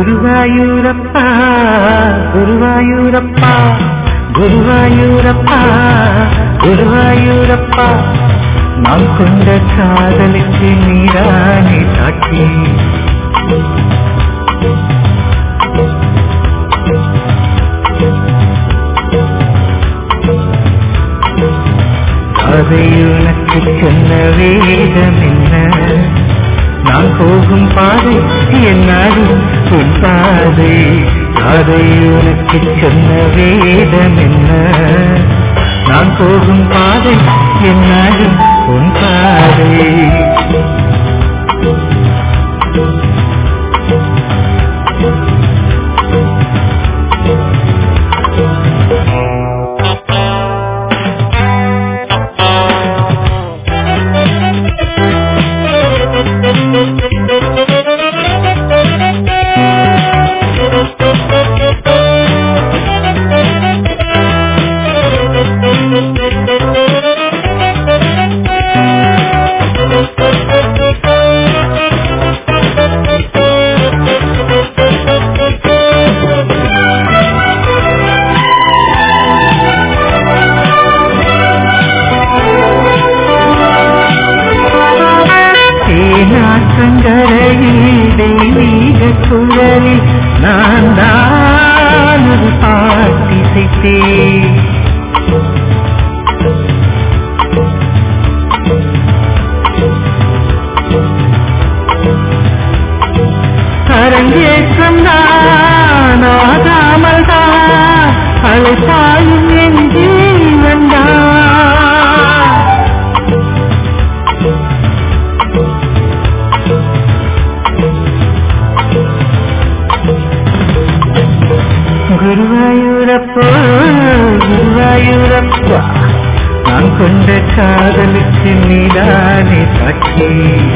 குருவாயூரப்பா குருவாயூரப்பா குருவாயூரப்பா குருவாயூரப்பா நாம் கொண்ட காதலுக்கு நீரானே சாட்சி அதை உனக்கு சொன்ன வேதம் என்ன நான் போகும் பாதை என்னாலும் உன் பாதை அதை உனக்கு சொன்ன வேதம் என்ன நான் போகும் பாதை என்னாலும் உன் பாதை தேனாற்றங்கரையில் தெய்வீக குரலில் நான் தான் ஒரு பாட்டிசைத்தேன் அரங்கேற்றம் தான் ஆகாமல் தான் அழைப்பாயும் என் ஜீவன் தான் குருவாயூரப்போ குருவாயூரப்பா நான் கொண்ட காதலுக்கு நீதானே சாட்சி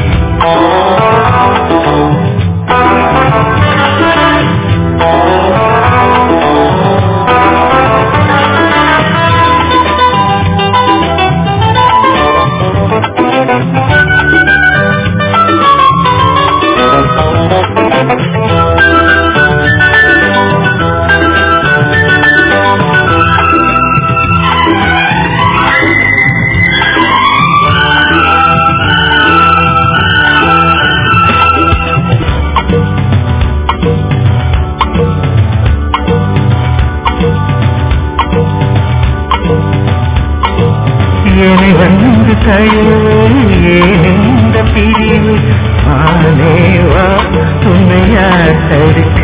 என்னை வந்து தழுவு ஏன் இந்த பிரிவு ஆனேவா உன்னையா தடுக்க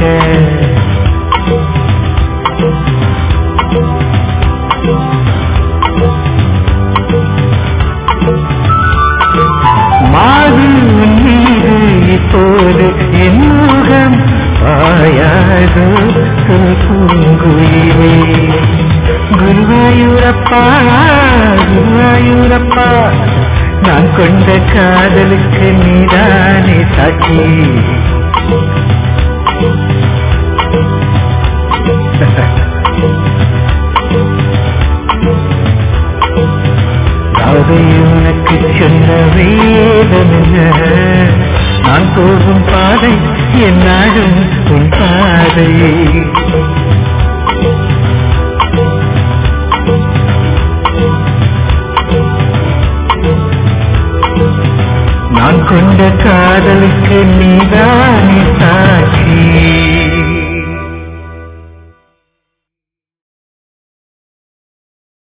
மாது உன் மீது இப்போது என் முகம் ஆயாது சொல் பூங்குயிலே குருவாயூரப்பா குருவாயூரப்பா நான் கொண்ட காதலுக்கு நீதானே சாட்சி அதை உனக்கு சொன்ன வேதம் என்ன நான் போகும் பாதை என்னாலும் உன் பாதை நான் கொண்ட காதலுக்கு நீதானே சாட்சி